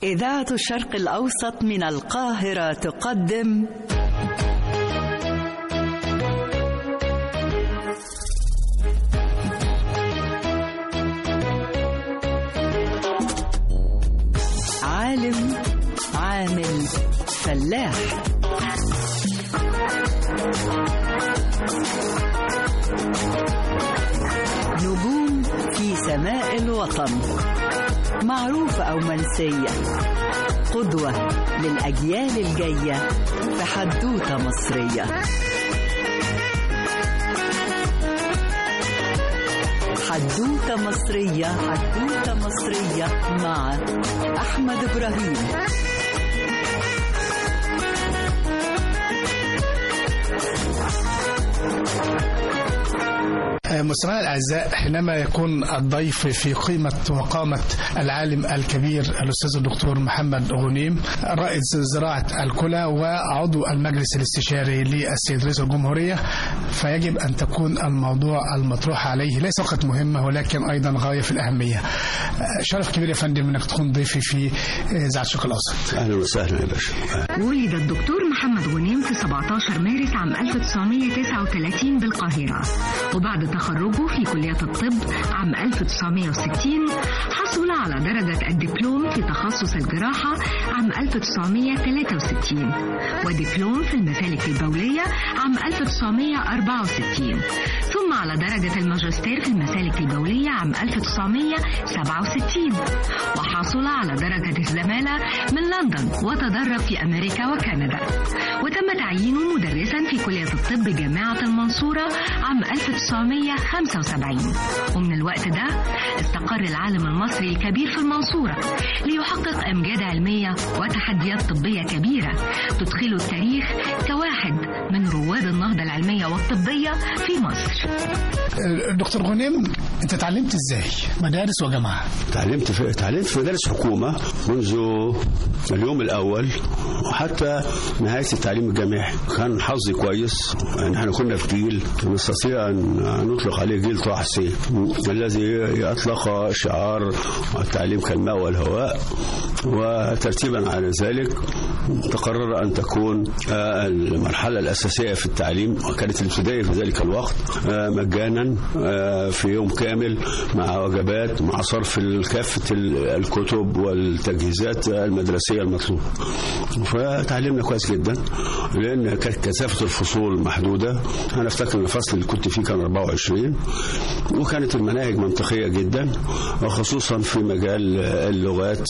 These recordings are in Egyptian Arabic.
إذاعة الشرق الأوسط من القاهرة تقدم عالم عامل فلاح نجوم في سماء الوطن معروفة أو منسية قدوة للأجيال الجاية في حدوتة مصرية حدوتة مصرية حدوتة مصرية مع أحمد إبراهيم مستمعينا الاعزاء حينما يكون الضيف في قيمه وقامه العالم الكبير الاستاذ الدكتور محمد غنيم رائد زراعه الكلى وعضو المجلس الاستشاري للسيد رئيس الجمهوريه فيجب ان تكون الموضوع المطروح عليه ليس فقط مهمه ولكن ايضا غايه في الاهميه. شرف كبير يا فندم انك تكون ضيفي في اذاعه الشرق الاوسط. اهلا وسهلا يا باشا. ولد الدكتور محمد غنيم في 17 مارس عام 1939 بالقاهره وبعد تخرجه في كلية الطب عام 1960 حصل على درجة الدبلوم في تخصص الجراحة عام 1963 ودبلوم في المسالك البولية عام 1964 ثم على درجة الماجستير في المسالك البولية عام 1967 وحصل على درجة الزمالة من لندن وتدرب في أمريكا وكندا وتم تعيينه مدرسا في كلية الطب جامعة المنصورة عام 1975 ومن الوقت ده استقر العالم المصري الكبير في المنصورة ليحقق أمجاد علمية وتحديات طبية كبيرة تدخله التاريخ كواحد من رواد النهضة العلمية والطبية في مصر دكتور غنيم انت اتعلمت ازاي؟ مدارس وجامعه؟ تعلمت في تعلمت في مدارس حكومه منذ اليوم الاول وحتى نهايه التعليم الجامعي كان حظي كويس ان احنا كنا في جيل نستطيع ان نطلق عليه جيل طه حسين الذي اطلق شعار التعليم كالماء والهواء وترتيبا على ذلك تقرر ان تكون المرحله الاساسيه في التعليم وكانت الابتدائيه في ذلك الوقت مجانا في يوم كامل مع وجبات مع صرف كافه الكتب والتجهيزات المدرسيه المطلوبه فتعلمنا كويس جدا لان كانت كثافه الفصول محدوده انا افتكر الفصل اللي كنت فيه كان 24 وكانت المناهج منطقيه جدا وخصوصا في مجال اللغات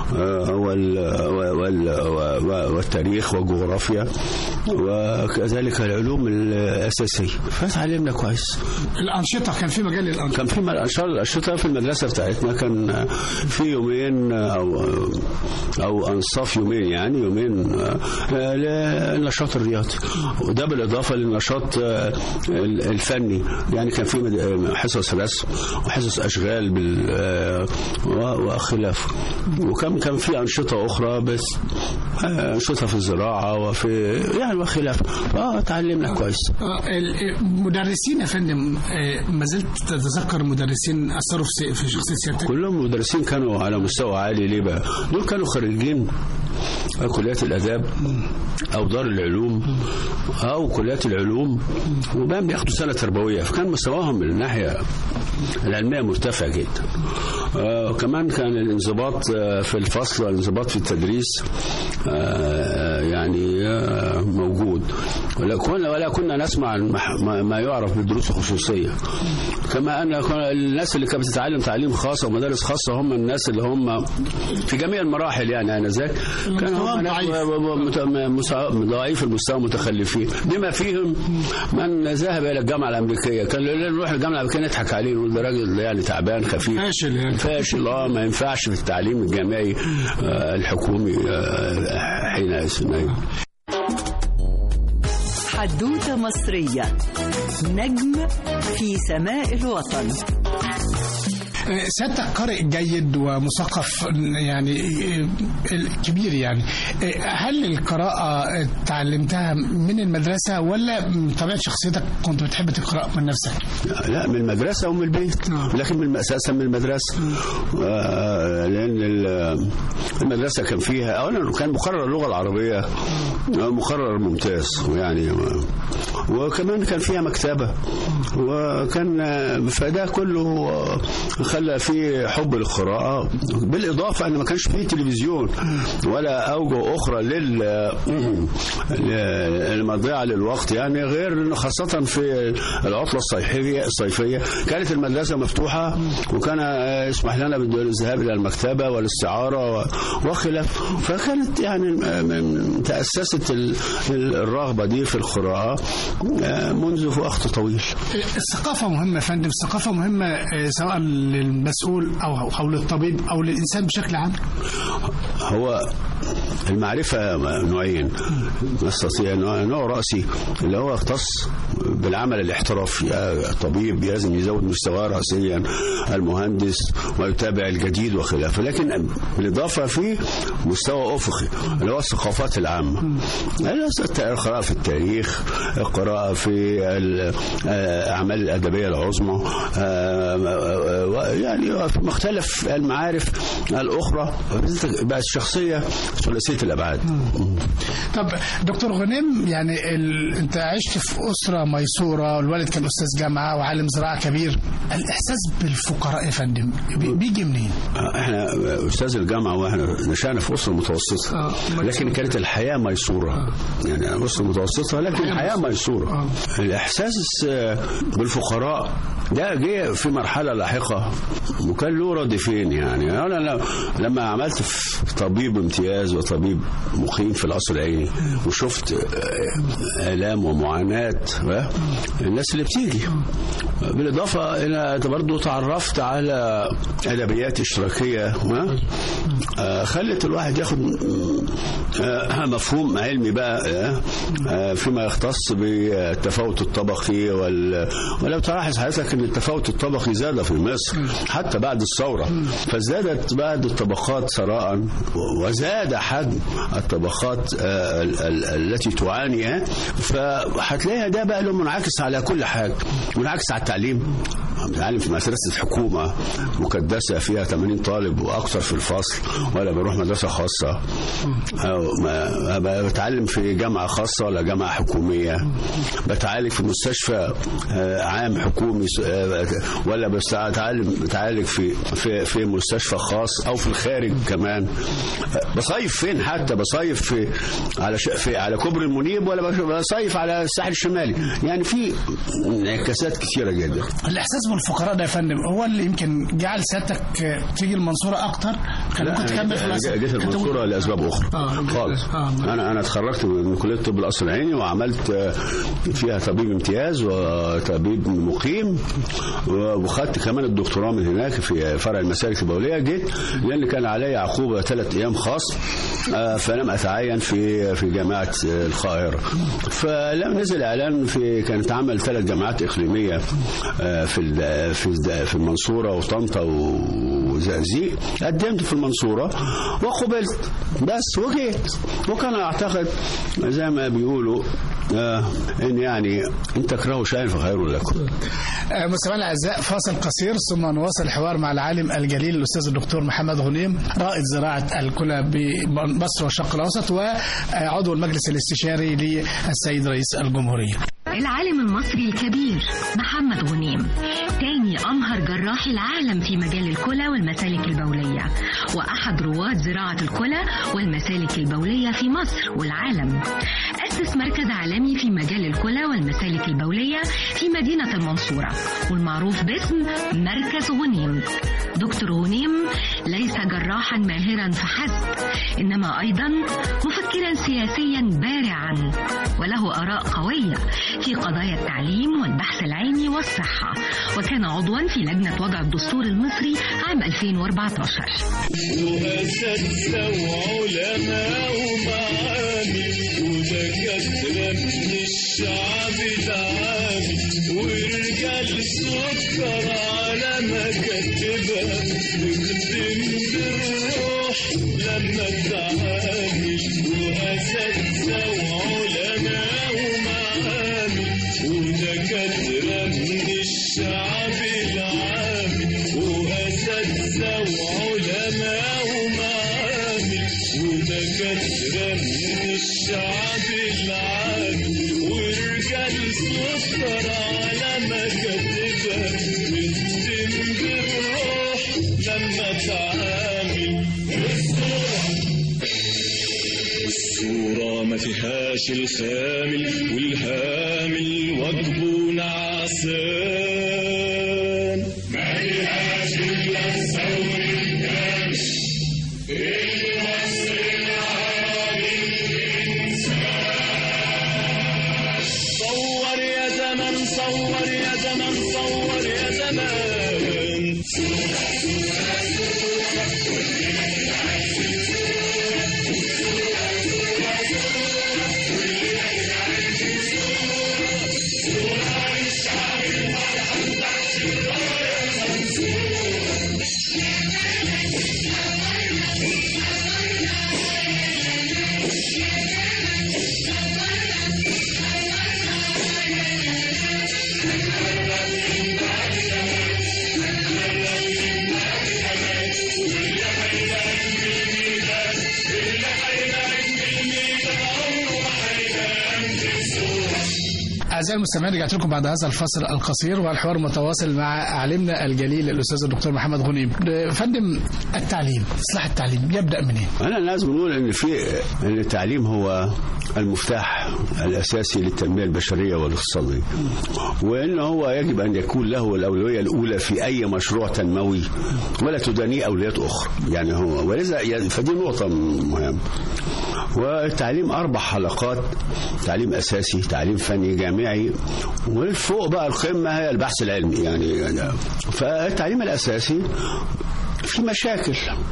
والتاريخ والجغرافيا وكذلك العلوم الاساسيه فتعلمنا كويس الانشطه كان في مجال للانشطه كان في الانشطه في المدرسه بتاعتنا كان في يومين او او انصاف يومين يعني يومين للنشاط الرياضي وده بالاضافه للنشاط الفني يعني كان في حصص رسم وحصص اشغال بال وخلافه وكم كان في انشطه اخرى بس انشطه في الزراعه وفي يعني وخلافه اه تعلمنا كويس المدرسين يا فندم ما زلت تتذكر مدرسين اثروا في في شخصيه سيادتك؟ كلهم مدرسين كانوا على مستوى عالي ليه بقى؟ دول كانوا خريجين كليات الاداب او دار العلوم او كليات العلوم وبقى بياخدوا سنه تربويه فكان مستواهم من الناحيه العلميه مرتفع جدا آه كمان كان الانضباط في الفصل والانضباط في التدريس آه يعني آه موجود ولا كنا ولا كنا نسمع ما يعرف بالدروس الخصوصيه كما ان الناس اللي كانت بتتعلم تعليم خاص او مدارس خاصه هم الناس اللي هم في جميع المراحل يعني انذاك كانوا هم ضعيف المستوى متخلفين بما فيهم من ذهب الى الجامعه الامريكيه كان نروح الجامعه الامريكيه نضحك عليه نقول ده راجل يعني تعبان خفيف فاشل يعني فاشل اه ما ينفعش في التعليم الجامعي آه الحكومي آه حينئذ حدوتة مصرية نجم في سماء الوطن سيادتك قارئ جيد ومثقف يعني كبير يعني هل القراءة تعلمتها من المدرسة ولا من طبيعة شخصيتك كنت بتحب تقرأ من نفسك؟ لا من المدرسة ومن البيت لكن من أساسا من المدرسة آه، لأن ال- المدرسة كان فيها أولا كان مقرر اللغة العربية مقرر ممتاز يعني وكمان كان فيها مكتبة وكان فده كله خلى فيه حب للقراءة بالإضافة أن ما كانش فيه تلفزيون ولا أوجه أخرى لل المضيعة للوقت يعني غير إنه خاصة في العطلة الصيفية الصيفية كانت المدرسة مفتوحة وكان يسمح لنا بالذهاب إلى المكتبة والاستعارة و- وخلاف فكانت يعني م- تأسست ال- الرغبة دي في القراءة آه، منذ وقت طويل الثقافة مهمة يا فندم الثقافة مهمة آه، سواء للمسؤول أو أو للطبيب أو للإنسان بشكل عام هو المعرفة نوعين نستطيع نوع نوع رأسي اللي هو يختص بالعمل الاحترافي الطبيب لازم يزود مستواه رأسيا المهندس ويتابع الجديد وخلافه لكن بالإضافة في مستوى أفقي اللي هو الثقافات العامة القراءة في التاريخ القراءة في الأعمال الأدبية العظمى يعني في مختلف المعارف الأخرى بقت شخصية ثلاثية الأبعاد طب دكتور غنيم يعني ال... انت عشت في اسره ميسوره الوالد كان استاذ جامعه وعالم زراعه كبير الاحساس بالفقراء يا فندم بي- بيجي منين؟ احنا استاذ الجامعه واحنا نشأنا في اسره متوسطه آه. لكن كانت الحياه ميسوره يعني اسره متوسطه لكن الحياه ميسوره الاحساس آه، بالفقراء ده جه في مرحله لاحقه وكان له رادفين يعني انا ل- لما عملت في طبيب امتياز وطبيب مقيم في القصر العيني وشفت آه، الام ومعاناه آه، الناس اللي بتيجي بالاضافه الى برضه تعرفت على ادبيات اشتراكيه آه، آه، خلت الواحد ياخد آه، مفهوم علمي بقى آه، آه، فيما يختص بالتفاوت الطبقي وال... ولو تلاحظ حضرتك ان التفاوت الطبقي زاد في مصر حتى بعد الثوره فازدادت بعد الطبقات ثراء وزاد حجم الطبقات آه، ال- ال- التي تعاني آه، فهتلاقيها ده بقى له منعكس على كل حاجه منعكس على التعليم بتعلم في مدرسة حكومة مكدسة فيها 80 طالب وأكثر في الفصل ولا بروح مدرسة خاصة أو ما ما بتعلم في جامعة خاصة ولا جامعة حكومية بتعالج في مستشفى آه، عام حكومي آه، ولا بتعلم بتعالج في في في مستشفى خاص أو في الخارج كمان آه، بصيف فين حتى بصيف في على ش- في على كوبري المنيب ولا بصيف على الساحل الشمالي يعني في انعكاسات كثيرة جدا الاحساس بالفقراء ده يا فندم هو اللي يمكن جعل سيادتك آه، تيجي المنصوره اكتر كان لا ممكن تكمل في أنا الأزهر. جيت كنت المنصوره ممكن- لاسباب اخرى آه، خالص آه. انا انا اتخرجت من كليه طب القصر العيني وعملت آه، فيها طبيب امتياز وطبيب مقيم وخدت كمان الدكتوراه من هناك في فرع المسالك البوليه جيت لان كان علي عقوبه ثلاث ايام خاص آه، فلم اتعين في في جامعه آه، القاهره فلم نزل اعلان في كانت عمل ثلاث جامعات اقليميه آه، في ال- في الد- في المنصوره وطنطا وزقازيق قدمت في المنصوره وقبلت بس وجيت وكان اعتقد زي ما بيقولوا آه ان يعني ان تكرهوا شيئا فخير لكم آه، مستمعينا الاعزاء فاصل قصير ثم نواصل الحوار مع العالم الجليل الاستاذ الدكتور محمد غنيم رائد زراعه الكلى بمصر والشرق الاوسط وعضو المجلس الاستشاري للسيد رئيس الجمهوريه. العالم المصري الكبير محمد غنيم تاني أمهر جراح العالم في مجال الكلى والمسالك البولية وأحد رواد زراعة الكلى والمسالك البولية في مصر والعالم أسس مركز عالمي في مجال الكلى والمسالك البولية في مدينة المنصورة والمعروف باسم مركز غنيم دكتور غنيم ليس جراحا ماهرا فحسب إنما أيضا مفكرا سياسيا بارعا وله آراء قوية في قضايا التعليم والبحث العلمي والصحة وكان عضوا في لجنة وضع الدستور المصري عام 2014 وأساتذة وعلماء ومعامل ودكاترة من الشعب العامي ورجال سكر على مكتبة بتكتم بالروح لما تعامل وأساتذة وعلماء ومعامل ودكاترة من الشعب العامل وأساتذة وعلماء ومعامل ودكاترة من الشعب العامل ورجال سكر على مكاتبة بتتم بالروح لما تعامل الصورة ما فيهاش الخامل والهامل وجبه نعسان ما فيهاش إلا الثور الكامل صور يا زمن صور يا زمن صور يا زمان أعزائي المستمعين رجعت لكم بعد هذا الفصل القصير والحوار متواصل مع عالمنا الجليل الأستاذ الدكتور محمد غنيم فندم التعليم إصلاح التعليم يبدأ منين؟ أنا لازم نقول إن في إن التعليم هو المفتاح الأساسي للتنمية البشرية والاقتصادية وإن هو يجب أن يكون له الأولوية الأولى في أي مشروع تنموي ولا تدانيه أولويات أخرى يعني هو ولذا يعني فدي نقطة مهمة والتعليم أربع حلقات تعليم أساسي تعليم فني جامعي والفوق بقى القمة هي البحث العلمي يعني فالتعليم الأساسي في مشاكل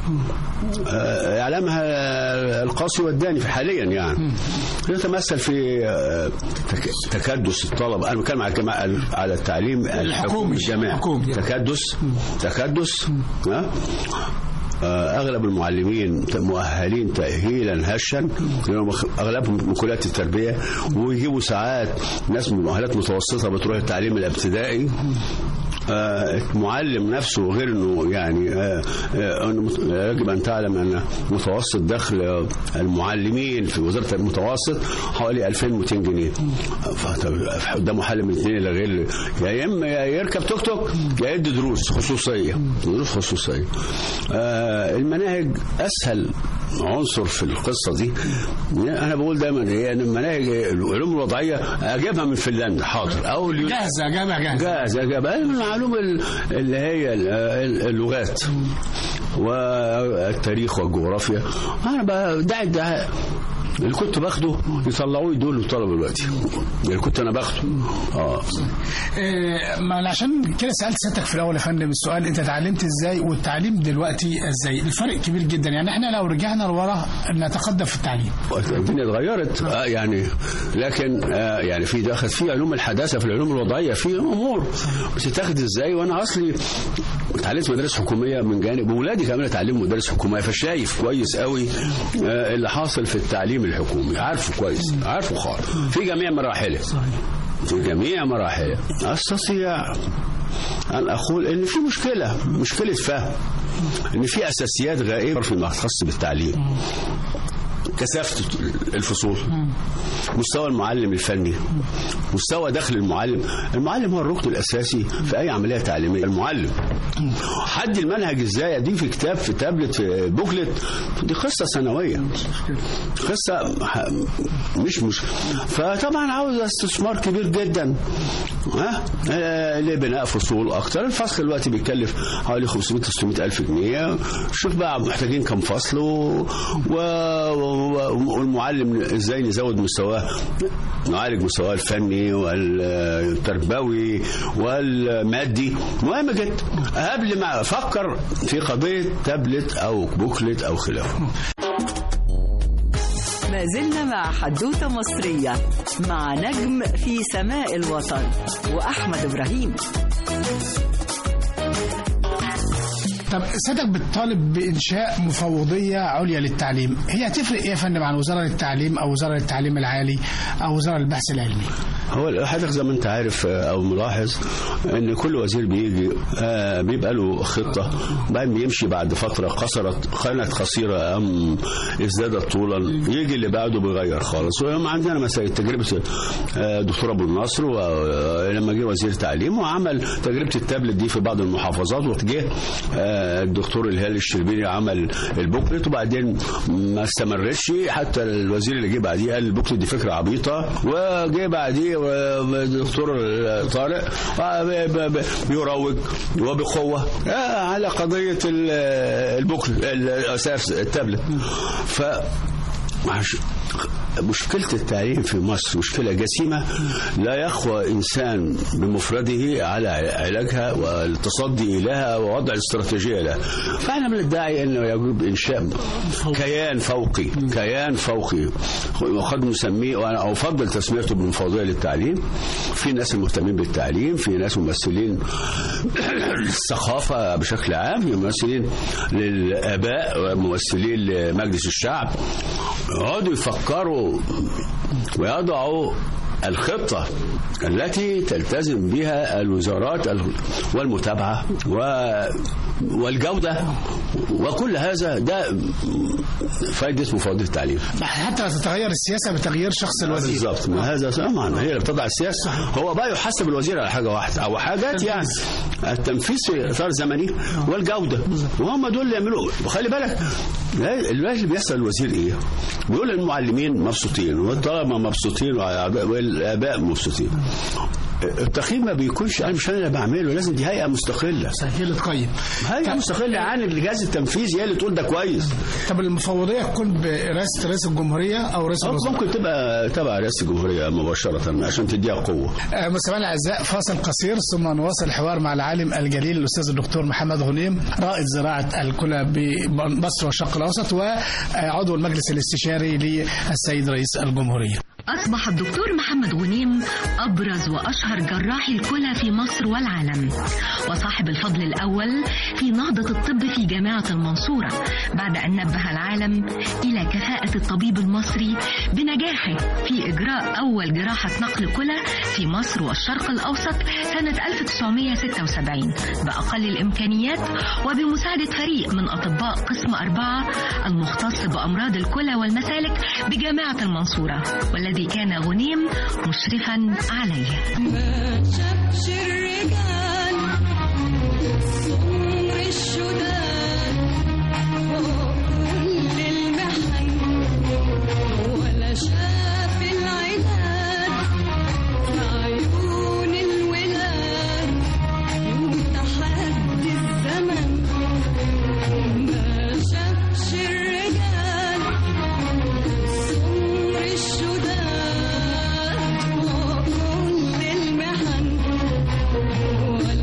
آه، يعلمها القاصي والداني في حاليا يعني يتمثل في آه، تك- تكدس الطلبه انا بتكلم على الجماعه على التعليم الحكومي الجامعي الحكومي. تكدس تكدس ها آه، اغلب المعلمين مؤهلين تاهيلا هشا لأنهم اغلبهم من كليات التربيه ويجيبوا ساعات ناس من مؤهلات متوسطه بتروح التعليم الابتدائي آه، المعلم نفسه غير انه يعني آه، آه، أنه مت- يجب ان تعلم ان متوسط دخل المعلمين في وزاره المتوسط حوالي 2200 جنيه فطب- قدامه حل من الاثنين الى غير يا اما يا يركب توك توك يا يدي دروس خصوصيه دروس خصوصيه آه، المناهج اسهل عنصر في القصه دي انا بقول دايما هي ان المناهج العلوم الوضعيه اجيبها من فنلندا حاضر او اليو- جاهزة جامعة جاهزة جاهز يا جماعة المعلوم ال- اللي هي ال- ال- اللغات والتاريخ والجغرافيا انا بقى ده ده اللي كنت باخده يطلعوه يدول للطلبه دلوقتي اللي كنت انا باخده اه آه، ما أنا عشان كده سألت سيادتك في الأول يا فندم السؤال أنت اتعلمت إزاي والتعليم دلوقتي إزاي الفرق كبير جدا يعني إحنا لو رجعنا لورا نتقدم في التعليم الدنيا اتغيرت آه يعني لكن آه يعني في دخل في علوم الحداثه في العلوم الوضعيه في امور بتتاخد ازاي وانا اصلي اتعلمت مدارس حكوميه من جانب واولادي كمان اتعلموا مدارس حكوميه فشايف كويس قوي آه اللي حاصل في التعليم الحكومي عارفه كويس عارفه خالص في جميع مراحله في جميع مراحله استطيع أن أقول إن في مشكلة مشكلة فهم إن في أساسيات غائبة فيما يختص بالتعليم كثافة الفصول مستوى المعلم الفني مستوى دخل المعلم المعلم هو الركن الأساسي في أي عملية تعليمية المعلم حد المنهج ازاي اديه في كتاب في تابلت في بوكلت دي قصه سنويه قصه ح- مش مش فطبعا عاوز استثمار كبير جدا ها آه، لبناء فصول اكتر الفصل دلوقتي بيكلف حوالي 500 600 الف جنيه شوف بقى محتاجين كم فصل و... و... و... والمعلم ازاي نزود مستواه نعالج مستواه الفني والتربوي والمادي مهم جدا قبل ما افكر في قضيه تابلت او بوكلت او خلافه ما زلنا مع حدوتة مصرية مع نجم في سماء الوطن وأحمد إبراهيم طب سيادتك بتطالب بانشاء مفوضيه عليا للتعليم هي هتفرق ايه يا فندم عن وزاره التعليم او وزاره التعليم العالي او وزاره البحث العلمي هو حضرتك زي ما انت عارف آه، او ملاحظ ان كل وزير بيجي آه، بيبقى له خطه بعدين بيمشي بعد فتره قصرت كانت قصيره ام ازدادت طولا يجي اللي بعده بيغير خالص وهم عندنا مثلا تجربه آه، دكتور ابو النصر و- لما جه وزير تعليم وعمل تجربه التابلت دي في بعض المحافظات وجه آه، الدكتور الهلال الشربيني عمل البوكلت وبعدين ما استمرتش حتى الوزير اللي جه بعديه قال البوكلت دي فكره عبيطه وجه بعديه الدكتور طارق آه، ب- ب- ب- بيروج وبقوه آه، على قضيه ال- البوكلت الاساس التابلت ف عش- مشكلة التعليم في مصر مشكلة جسيمة لا يخوى إنسان بمفرده على علاجها والتصدي إليها ووضع الاستراتيجية لها فأنا بندعي أنه يجب إنشاء كيان فوقي كيان فوقي وقد نسميه وأنا أفضل تسميته بالمفوضية للتعليم في ناس المهتمين بالتعليم في ناس ممثلين الثقافة بشكل عام في ممثلين للآباء وممثلين لمجلس الشعب يقعدوا يفكروا ويضعوا الخطة التي تلتزم بها الوزارات ال- والمتابعة و- والجودة وكل هذا ده فائدة مفوضية التعليم حتى لا تتغير السياسه بتغيير شخص الوزير بالظبط ما هذا طبعا هي اللي بتضع السياسه هو بقى يحسب الوزير على حاجه واحده او حاجات يعني التنفيذ في اطار زمني والجوده وهم دول اللي يعملوا وخلي بالك لا- الواجب اللي بيحصل الوزير ايه؟ بيقول المعلمين مبسوطين والطلبه مبسوطين والآباء- والاباء مبسوطين التقييم ما بيكونش انا مش انا اللي بعمله لازم دي هيئه مستقله هي اللي تقيم هيئه مستقله عن الجهاز التنفيذي هي اللي تقول ده كويس طب المفوضيه تكون برئاسه رئيس الجمهوريه او رئيس أو الوزراء ممكن تبقى تبع رئاسه الجمهوريه مباشره عشان تديها قوه آه، مستمعينا الاعزاء فاصل قصير ثم نواصل الحوار مع العالم الجليل الاستاذ الدكتور محمد غنيم رائد زراعه الكلى بمصر والشرق الاوسط وعضو المجلس الاستشاري للسيد رئيس الجمهوريه. أصبح الدكتور محمد غنيم أبرز وأشهر جراحي الكلى في مصر والعالم وصاحب الفضل الأول في نهضة الطب في جامعة المنصورة بعد أن نبه العالم إلى كفاءة الطبيب المصري بنجاحه في إجراء أول جراحة نقل كلى في مصر والشرق الأوسط سنة 1976 بأقل الإمكانيات وبمساعدة فريق من أطباء قسم أربعة المختص بأمراض الكلى والمسالك بجامعة المنصورة والذي كان غنيم مشرفا عليه ما شافش الرجال سمر الشداد فوق كل المحن ولا شاف العداد في عيون الولاد وتحدي الزمن ما شافش الرجال سمر الشداد وكل المحن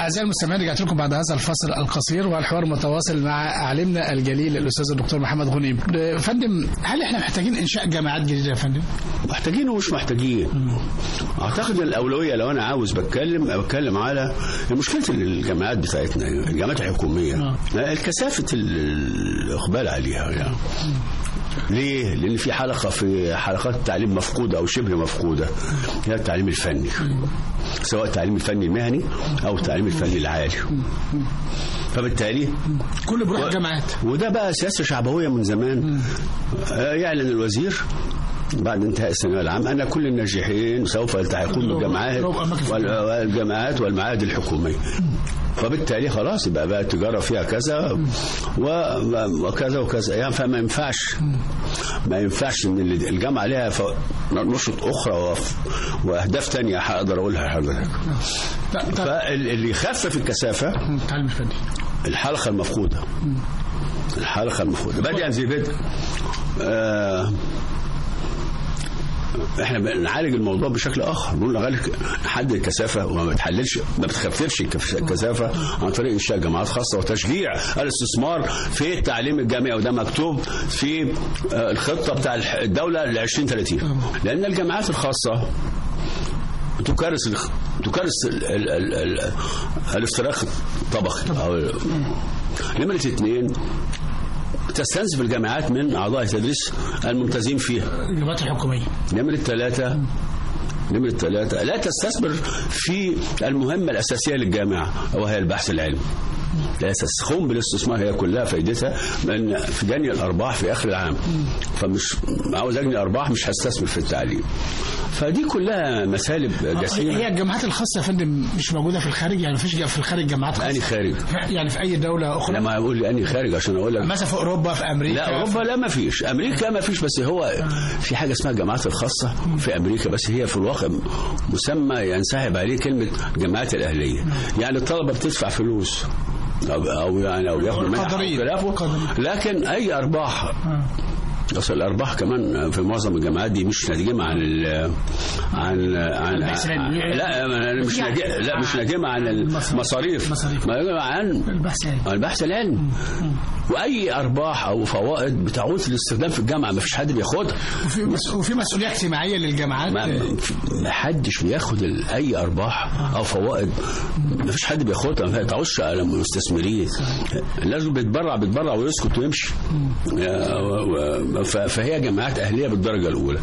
أعزائي المستمعين رجعت لكم بعد هذا الفصل القصير والحوار متواصل مع عالمنا الجليل الأستاذ الدكتور محمد غنيم آه، فندم هل احنا محتاجين إنشاء جامعات جديدة يا فندم؟ محتاجين ومش محتاجين اعتقد الاولويه لو انا عاوز بتكلم بتكلم على مشكله الجامعات بتاعتنا الجامعات الحكوميه الكثافه ال- الاقبال عليها يعني ليه؟ لأن في حلقة في حلقات التعليم مفقودة أو شبه مفقودة هي التعليم الفني سواء التعليم الفني المهني أو التعليم الفني العالي فبالتالي كله بيروح الجامعات وده بقى سياسة شعبوية من زمان آه، يعلن الوزير بعد انتهاء الثانوية العامة أن كل الناجحين سوف يلتحقون بالجامعات لو أماكن في وال- والجامعات والمعاهد الحكومية فبالتالي خلاص يبقى بقى التجارة فيها كذا و- وكذا وكذا يعني فما ينفعش ما ينفعش ان الجامعة لها ف- نشط أخرى وف- وأهداف تانية هقدر أقولها لحضرتك طب- طب فاللي يخفف الكثافة التعليم الفني الحلقة المفقودة الحلقة المفقودة بدءا زي بدء آه احنا بنعالج الموضوع بشكل اخر نقول نعالج حد الكثافه وما بتحللش ما بتخففش الكف- الكثافه عن طريق انشاء جامعات خاصه وتشجيع الاستثمار في التعليم الجامعي وده مكتوب في آه، الخطه بتاع الح- الدوله ل 2030 لان الجامعات الخاصه تكرس الخ- تكرس ال ال ال ال الافتراق الطبقي او نمرة اثنين تستنزف الجامعات من اعضاء التدريس الممتازين فيها الجامعات الحكومية نمرة ثلاثة نمرة ثلاثة لا تستثمر في المهمة الأساسية للجامعة وهي البحث العلمي لا تستخوم بالاستثمار هي كلها فائدتها من في جني الأرباح في آخر العام فمش عاوز أجني أرباح مش هستثمر في التعليم فدي كلها مسالب جسيمة هي الجامعات الخاصة يا فندم مش موجودة في الخارج يعني مفيش في الخارج جامعات أني خاصة خارج يعني في أي دولة أخرى لما أقول لي أني خارج عشان أقول لك مثلا في أوروبا في أمريكا لا اوروبا لا ما فيش امريكا ما فيش بس هو في حاجه اسمها الجامعات الخاصه في امريكا بس هي في الواقع مسمى ينسحب عليه كلمه الجامعات الاهليه يعني الطلبه بتدفع فلوس او أو يعني او ياخدوا منح أو قدرين. خلافه قدرين. لكن اي ارباح اصل الارباح كمان في معظم الجامعات دي مش ناجمه عن ال عن عن البحث العلمي. لا مش يعني- ناجمة لا مش ناجمه عن المصاريف مصاريف. ناجمة عن البحث العلمي البحث العلمي واي ارباح او فوائد بتعود للاستخدام في الجامعه ما فيش حد بياخدها وفي, مس... وفي مسؤولية اجتماعية للجامعات ما ما حدش بياخد ال- اي ارباح او فوائد ما فيش حد بياخدها ما تعودش على المستثمرين لازم بيتبرع بيتبرع ويسكت ويمشي يا- و- و- ف- فهي جامعات اهليه بالدرجه الاولى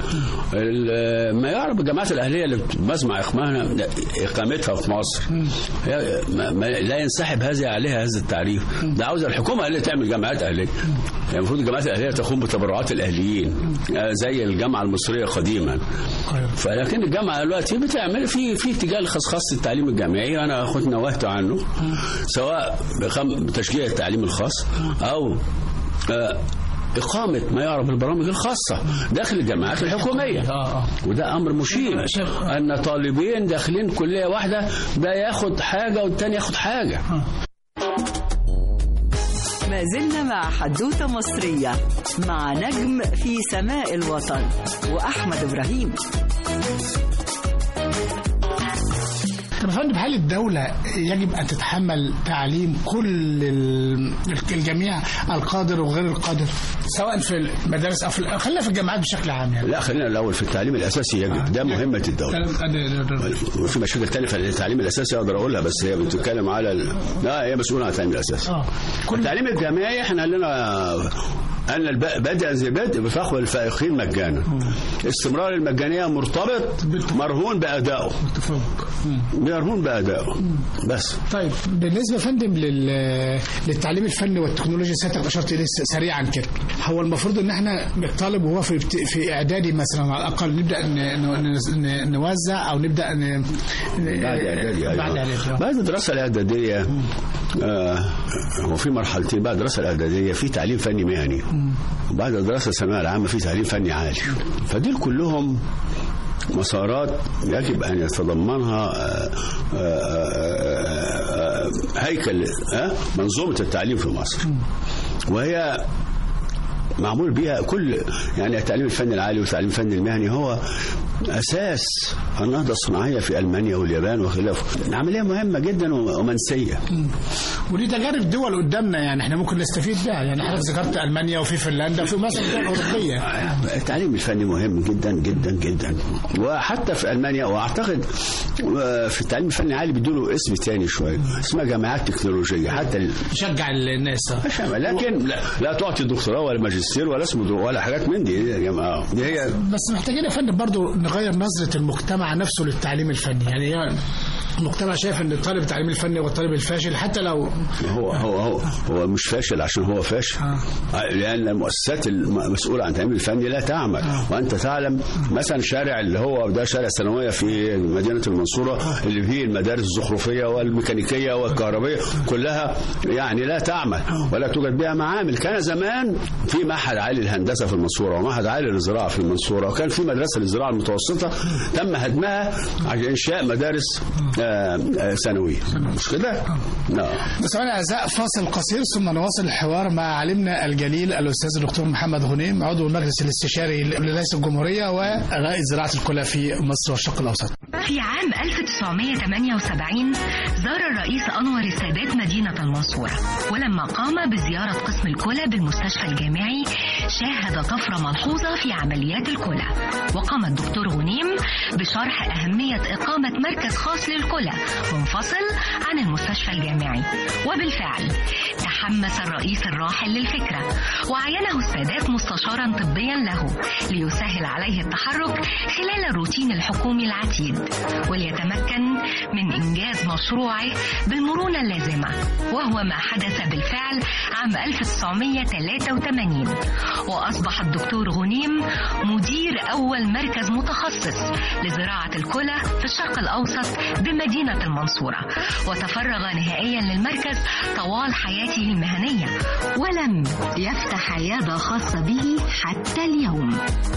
ال- ما يعرف الجامعات الاهليه اللي بسمع اقامتها اقامتها في مصر هي ما ما لا ينسحب هذه عليها هذا التعريف ده عاوز الحكومه هي اللي تعمل جامعات اهليه يعني المفروض الجامعات الاهليه تقوم بتبرعات الاهليين آه، زي الجامعه المصريه قديما فلكن الجامعه دلوقتي بتعمل في في اتجاه لخصخصه التعليم الجامعي انا كنت نوهت عنه سواء بخم- بتشجيع التعليم الخاص او آه، إقامة ما يعرف بالبرامج الخاصة داخل الجامعات الحكومية آه، آه. وده أمر مشير شايف- أن طالبين داخلين كلية واحدة ده ياخد حاجة والتاني ياخد حاجة ما زلنا مع حدوتة مصرية مع نجم في سماء الوطن وأحمد إبراهيم طب يا فندم هل الدولة يجب أن تتحمل تعليم كل ال- الجميع القادر وغير القادر سواء في المدارس أو في ال- خلينا في الجامعات بشكل عام يعني لا خلينا الأول في التعليم الأساسي يجب ده مهمة الدولة وفي مشاكل تانية في التعليم الاساسي اقدر اقولها بس هي بتتكلم على ال... لا هي مسؤوله عن التعليم الاساسي آه. كل التعليم الجامعي احنا لنا ان الب- بدءا زي بدء بفخر الفائقين مجانا استمرار المجانيه مرتبط مرهون بادائه تفوق مرهون بادائه بس طيب بالنسبه يا فندم لل... للتعليم الفني والتكنولوجيا سيادتك اشرت اليه س- سريعا كده هو المفروض ان احنا الطالب وهو في ابت- في اعدادي مثلا على الاقل نبدا ن... ن... ن... نوزع او نبدا ن... ن- بعد اعدادي أيوة. بعد اعدادي آه. بعد الدراسه الاعداديه آه هو في مرحلتين بعد الدراسه الاعداديه في تعليم فني مهني وبعد الدراسه الثانويه العامه في تعليم فني عالي فدول كلهم مسارات يجب ان يتضمنها آه، آه، آه، آه، هيكل آه، منظومه التعليم في مصر وهي معمول بيها كل يعني التعليم الفني العالي والتعليم الفني المهني هو اساس النهضه الصناعيه في المانيا واليابان وخلافه عمليه مهمه جدا ومنسيه ودي تجارب دول قدامنا يعني احنا ممكن نستفيد بها يعني حضرتك ذكرت المانيا وفي فنلندا وفي مثلا دول اوروبيه التعليم الفني مهم جدا جدا جدا وحتى في المانيا واعتقد آه، في التعليم الفني عالي بيدوا اسم تاني شويه اسمها جامعات تكنولوجيه حتى ال- شجع الناس لكن لا, لا تعطي دكتوراه ولا ماجستير ولا اسمه دو- ولا حاجات من دي يا جماعه دي هي بس محتاجين يا فندم برضه نغير نظره المجتمع نفسه للتعليم الفني يعني هي المجتمع شايف ان الطالب التعليم الفني هو الطالب الفاشل حتى لو هو هو هو, هو مش فاشل عشان هو فاشل لان المؤسسات المسؤوله عن التعليم الفني لا تعمل وانت تعلم مثلا شارع اللي هو ده شارع الثانويه في مدينه المنصوره اللي فيه المدارس الزخرفيه والميكانيكيه والكهربيه كلها يعني لا تعمل ولا توجد بها معامل كان زمان في معهد عالي للهندسه في المنصوره ومعهد عالي للزراعه في المنصوره وكان في مدرسه للزراعه المتوسطه تم هدمها عشان انشاء مدارس آه، آه، ثانويه مش كده؟ نعم مستمعينا الاعزاء فاصل قصير ثم نواصل الحوار مع عالمنا الجليل الاستاذ الدكتور محمد غنيم عضو المجلس الاستشاري لرئيس الجمهوريه ورائد زراعه الكلى في مصر والشرق الاوسط. في عام 1978 زار الرئيس أنور السادات مدينة المنصورة ولما قام بزيارة قسم الكلى بالمستشفى الجامعي شاهد طفرة ملحوظة في عمليات الكلى وقام الدكتور غنيم بشرح أهمية إقامة مركز خاص للكلى منفصل عن المستشفى الجامعي وبالفعل تحمس الرئيس الراحل للفكرة وعينه السادات مستشارا طبيا له ليسهل عليه التحرك خلال الروتين الحكومي العتيد وليتمكن من إنجاز مشروعه بالمرونة اللازمة وهو ما حدث بالفعل عام 1983 وأصبح الدكتور غنيم مدير أول مركز متخصص لزراعة الكلى في الشرق الأوسط بمدينة المنصورة وتفرغ نهائيا للمركز طوال حياته المهنية ولم يفتح عيادة خاصة به حتى اليوم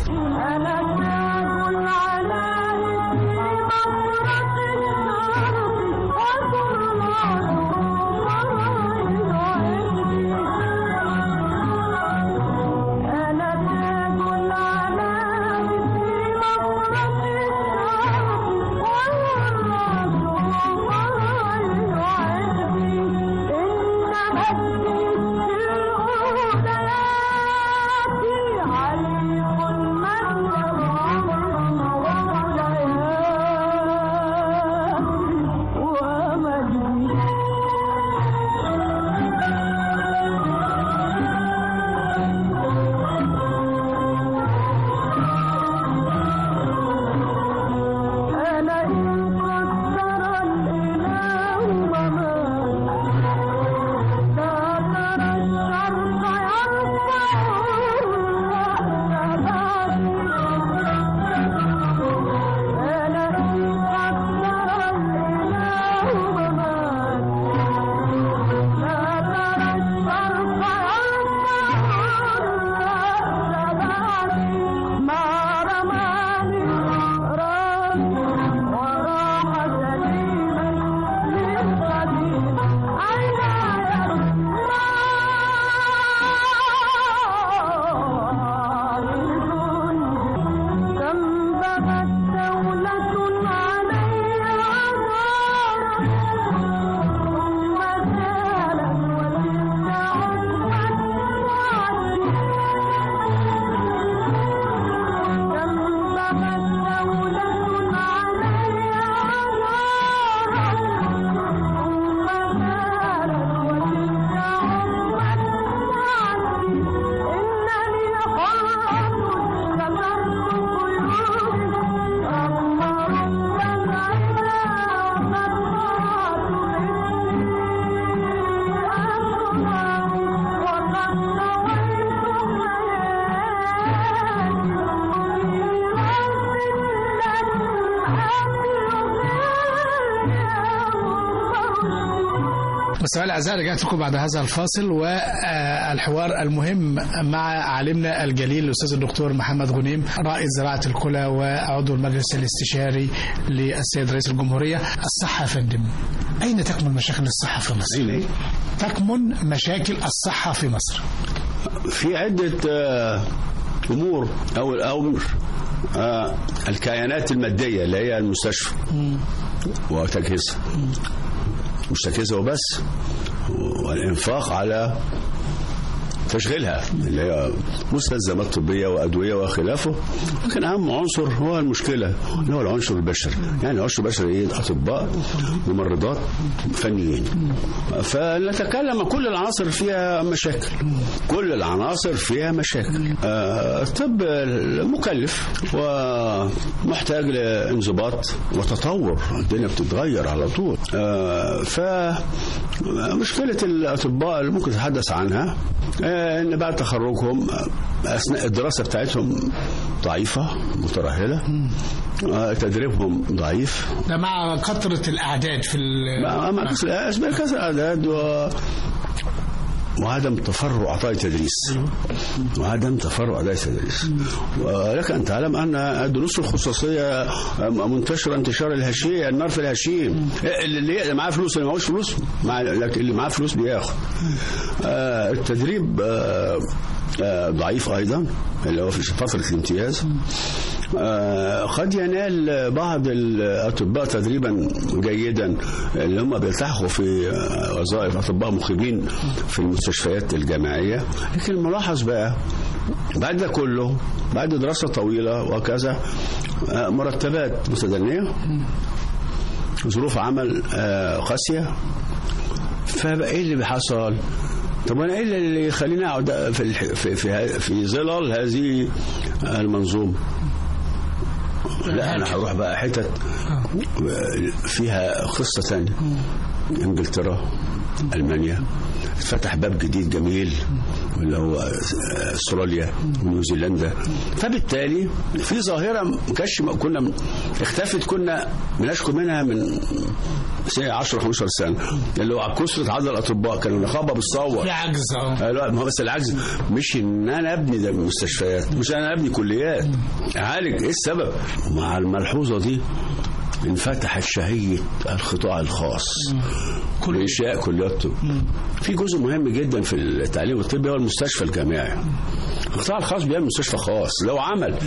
مستمعينا الاعزاء رجعت لكم بعد هذا الفاصل والحوار المهم مع عالمنا الجليل الاستاذ الدكتور محمد غنيم رائد زراعه الكلى وعضو المجلس الاستشاري للسيد رئيس الجمهوريه الصحه يا فندم اين تكمن مشاكل الصحه في مصر؟ أين إيه؟ تكمن مشاكل الصحه في مصر في عدة آه، أمور أو الأمر آه، الكيانات الماديه اللي هي المستشفى وتجهيزها مش تجهيزها وبس والانفاق على تشغيلها اللي هي مستلزمات طبيه وادويه وخلافه لكن اهم عنصر هو المشكله اللي هو العنصر البشري يعني العنصر البشري ايه اطباء ممرضات فنيين فنتكلم عن كل العناصر فيها مشاكل كل العناصر فيها مشاكل آه، الطب مكلف ومحتاج لانضباط وتطور الدنيا بتتغير على طول آه، فمشكله الاطباء اللي ممكن تتحدث عنها آه، ان بعد تخرجهم آه، اثناء الدراسه بتاعتهم ضعيفه مترهله آه، تدريبهم ضعيف ده مع كثره الاعداد في ال- مع مع كسر اسباب كسر الاعداد و وعدم تفرع اعضاء التدريس وعدم تفرع اعضاء التدريس ولك ان تعلم ان الدروس الخصوصيه منتشره انتشار الهشيم النار في الهشيم اللي اللي معاه فلوس اللي معهوش فلوس مع لكن اللي معاه فلوس بياخد آه، التدريب آه، آه، ضعيف ايضا اللي هو في فتره الامتياز آه، قد ينال بعض الاطباء تدريبا جيدا اللي هم بيلتحقوا في آه، وظائف اطباء مخيبين في المستشفيات الجامعيه لكن الملاحظ بقى بعد ده كله بعد دراسه طويله وكذا آه، مرتبات متدنيه ظروف عمل آه، قاسيه فبقى ايه اللي بيحصل؟ طب انا ايه اللي يخليني اقعد في الح- في في, في ظلال هذه المنظومه؟ لا انا هروح بقى حتت فيها قصه ثانيه انجلترا المانيا فتح باب جديد جميل اللي هو استراليا ونيوزيلندا فبالتالي في ظاهره ما كانش كنا اختفت كنا بنشكو منها من سنة 10 15 سنه اللي هو كثره عدد الاطباء كانوا نقابه بتصور في عجز اه آه، لا ما هو بس العجز مش ان انا ابني ده مستشفيات مش انا ابني كليات اعالج ايه السبب مع الملحوظه دي انفتحت شهيه القطاع الخاص كل انشاء كليات طب في جزء مهم جدا في التعليم الطبي هو المستشفى الجامعي القطاع الخاص بيعمل مستشفى خاص لو عمل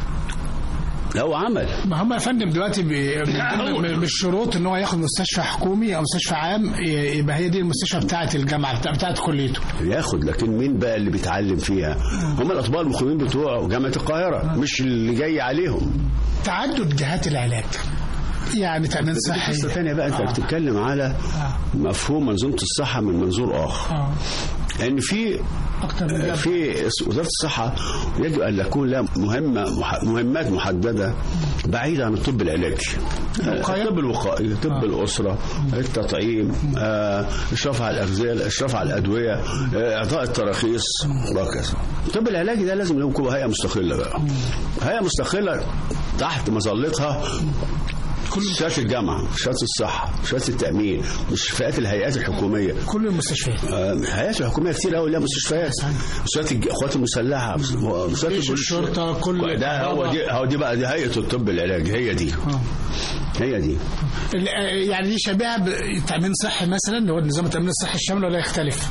لو عمل ما هم يا فندم دلوقتي بي- هو- من الشروط ان هو ياخد مستشفى حكومي او مستشفى عام ي- يبقى هي دي المستشفى بتاعه الجامعه بتاع- بتاعه كليته ياخد لكن مين بقى اللي بيتعلم فيها هم الاطباء المخيمين بتوع جامعه القاهره مش اللي جاي عليهم تعدد جهات العلاج يعني تامين دي صحي قصه ثانيه بقى انت آه. بتتكلم على آه. مفهوم منظومه الصحه من منظور اخر اه ان في اكتر من جهة. في وزاره الصحه يجب ان يكون لها مهمه مح- مهمات محدده بعيده عن الطب العلاجي الوقاية؟ الطب الوقائي طب آه. الاسره التطعيم آه، اشراف على الاغذيه الاشراف على الادويه آه، اعطاء التراخيص وهكذا الطب العلاجي ده لازم يكون هيئه مستقله بقى هيئه مستقله تحت مظلتها كل شهادة الجامعة شهادة الصحة شهادة التأمين مستشفيات الهيئات الحكومية كل المستشفيات آه، الهيئات الحكوميه كتير قوي لها مستشفيات مستشفيات الج- القوات المسلحه مستشفيات جيش البوليس. الشرطة، كل ده هو الكهرباء. دي هو دي بقى دي هيئه الطب العلاجي هي دي اه هي دي ال- آه، يعني دي شبيهه بتامين صحي مثلا اللي هو نظام التامين الصحي الشامل ولا يختلف؟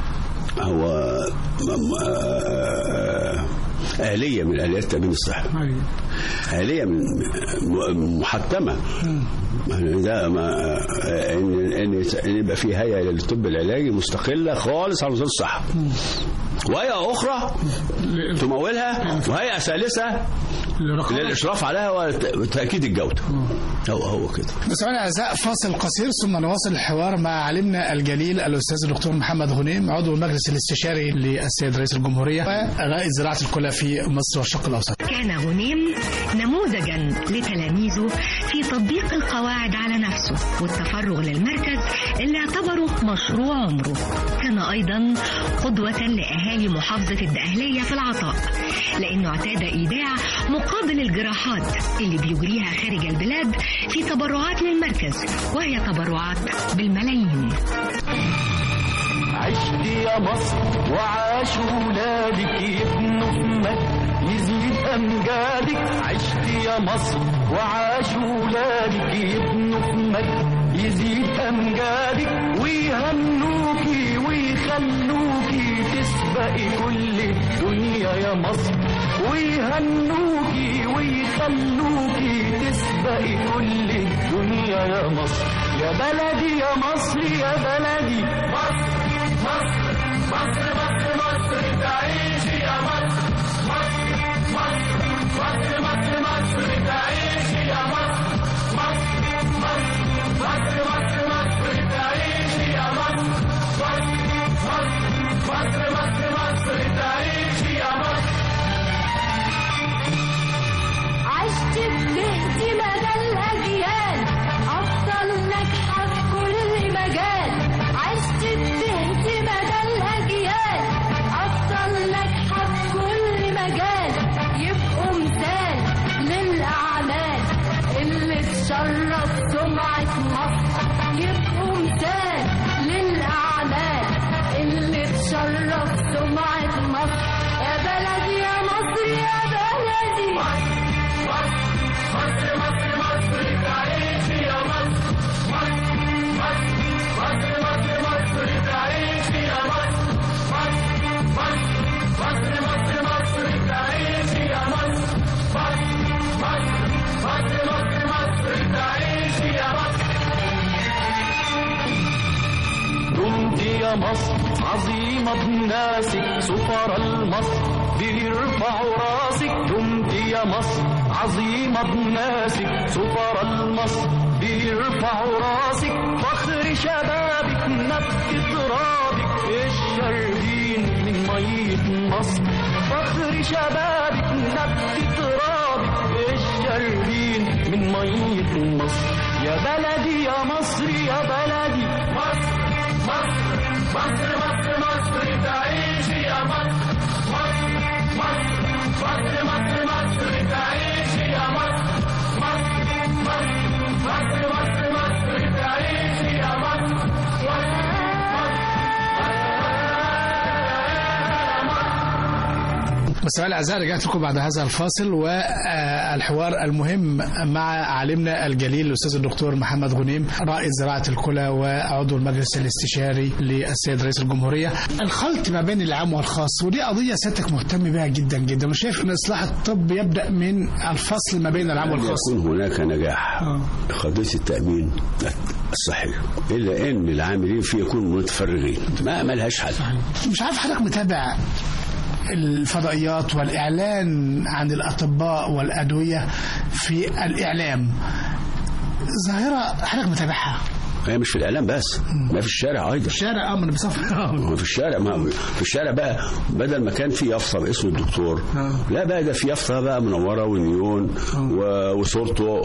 هو م- م- آه، آلية من آليات التأمين الصحي أيوة. آلية من م- محتمة يعني ده ما آه، ان ان إن يبقى في هيئه للطب العلاجي مستقله خالص عن وزاره الصحه وهيئه اخرى تمولها وهيئه ثالثه للرقابة. للاشراف عليها وتاكيد الجوده هو هو كده مستمعينا الاعزاء فاصل قصير ثم نواصل الحوار مع عالمنا الجليل الاستاذ الدكتور محمد غنيم عضو المجلس الاستشاري للسيد رئيس الجمهوريه ورائد زراعه الكلى في مصر والشرق الاوسط. كان غنيم نموذجا لتلاميذه في تطبيق القواعد على نفسه والتفرغ للمركز اللي اعتبره مشروع عمره كان ايضا قدوة لاهالي محافظة الدقهلية في العطاء لانه اعتاد ايداع مقابل الجراحات اللي بيجريها خارج البلاد في تبرعات للمركز وهي تبرعات بالملايين عشت يا مصر وعاش ولادك يبنوا في مجد يزيد أمجادك عشت يا مصر وعاش ولادك يبنوا في مجد يزيد أمجادك ويهنوكي ويخلوكي تسبقي كل الدنيا يا مصر ويهنوكي ويخلوكي تسبقي كل الدنيا يا مصر يا بلدي يا مصر يا بلدي مصر مصر مصر مصر مصر تعيشي يا مصر مصر مصر مصر مصر مصر تعيشي يا مصر مصر مصر مصر مصر مصر تعيشي يا مصر مصر مصر مصر مصر تعيشي يا مصر عشت بهتي مدى الأجيال أفضل ناجحة في كل مجال عشت بهتي مدى الأجيال أفضل ناجحة في كل مجال يبقوا مثال للأعمال اللي تشرف سمعة مصر يبقوا مثال للأعمال اللي تشرف سمعة مصر يا بلدي يا مصر يا بلدي مصر مصر مصر تعيشي يا مصر مصر مصر مصر مصر تعيشي يا مصر مصر مصر مصر مصر تعيشي يا مصر مصر مصر مصر مصر تعيشي يا مصر دمت يا مصر عظيمة بناسك سفر المصر بيرفعوا راسك دمت يا مصر عظيمة بناسك سفر المصر بيرفعوا راسك فخر شبابك نبت ترابك الشربين من مية مصر فخر شبابك نبت ترابك الشربين من مية مصر يا بلدي يا مصر يا بلدي مصر مصر مصر مصر مصر تعيشي يا مصر مصر مصر مصر مصر مصر تعيشي يا مصر مصر مصر مصر مصر مصر تعيشي يا مصر مستمعي الاعزاء رجعت لكم بعد هذا الفاصل والحوار المهم مع عالمنا الجليل الاستاذ الدكتور محمد غنيم رائد زراعه الكلى وعضو المجلس الاستشاري للسيد رئيس الجمهوريه الخلط ما بين العام والخاص ودي قضيه سيادتك مهتم بها جدا جدا وشايف ان اصلاح الطب يبدا من الفصل ما بين العام لم والخاص يكون هناك نجاح آه. قضية التأمين الصحي إلا أن العاملين فيه يكونوا متفرغين ما ملهاش حل مش عارف حضرتك متابع الفضائيات والإعلان عن الأطباء والأدوية في الإعلام ظاهرة حضرتك متابعها هي مش في الإعلام بس ما في الشارع أيضا الشارع اه من بصف هو في الشارع ما في الشارع بقى بدل ما كان في يافطه باسم الدكتور آه. لا بقى ده في يافطه بقى منوره ونيون و- وصورته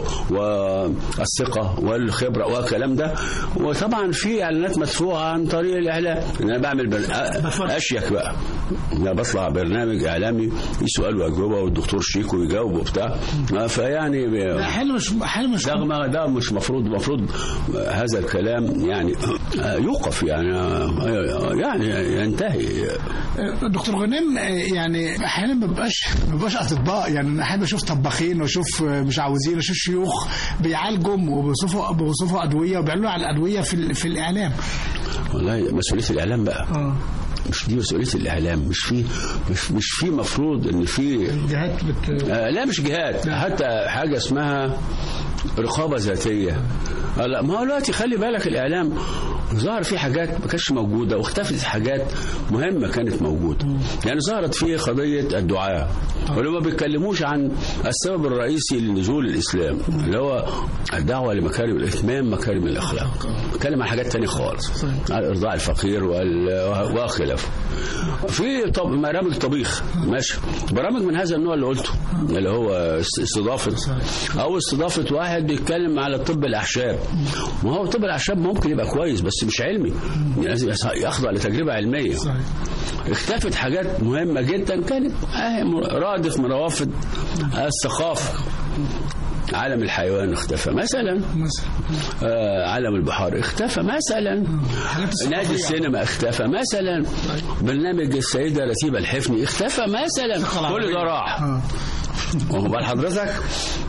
والثقه والخبره والكلام ده وطبعا في اعلانات مدفوعه عن طريق الاعلام ان انا بعمل بر... أ- اشيك بقى انا بطلع برنامج اعلامي في سؤال واجوبه والدكتور شيك ويجاوب وبتاع آه، فيعني ب- حلو مش حلو مش ده ما ده مش مفروض مفروض هذا الكلام يعني يوقف يعني يعني ينتهي دكتور غنيم يعني احيانا ما بيبقاش ما بيبقاش اطباء يعني احيانا بشوف طباخين واشوف مشعوذين واشوف شيوخ بيعالجوا وبيوصفوا بيوصفوا ادويه وبيعلنوا على الادويه في ال- في الاعلام والله مسؤوليه الاعلام بقى اه مش دي مسؤوليه الاعلام مش في مش مش في مفروض ان في الجهات بت آه لا مش جهات حتى حاجه اسمها رقابه ذاتيه آه لا ما هو دلوقتي خلي بالك الاعلام ظهر فيه حاجات ما كانتش موجوده واختفت حاجات مهمه كانت موجوده يعني ظهرت فيه قضيه الدعاء ولو ما بيتكلموش عن السبب الرئيسي لنزول الاسلام اللي هو الدعوه لمكارم الاتمام مكارم الاخلاق بيتكلم عن حاجات تانية خالص عن ارضاء الفقير وال- وخلافه في طب برامج طبيخ ماشي برامج من هذا النوع اللي قلته اللي هو است- استضافه او استضافه واحد بيتكلم على طب الاعشاب ما هو طب الاعشاب ممكن يبقى كويس بس مش علمي يعني لازم يص- يخضع لتجربه علميه صحيح. اختفت حاجات مهمه جدا كانت آه، رادف من روافد الثقافه عالم الحيوان اختفى مثلا مثلا آه، عالم البحار اختفى مثلا حاجات الثقافية. نادي السينما اختفى مثلا برنامج السيدة رتيبة الحفني اختفى مثلا كل ده راح اه واخد بال حضرتك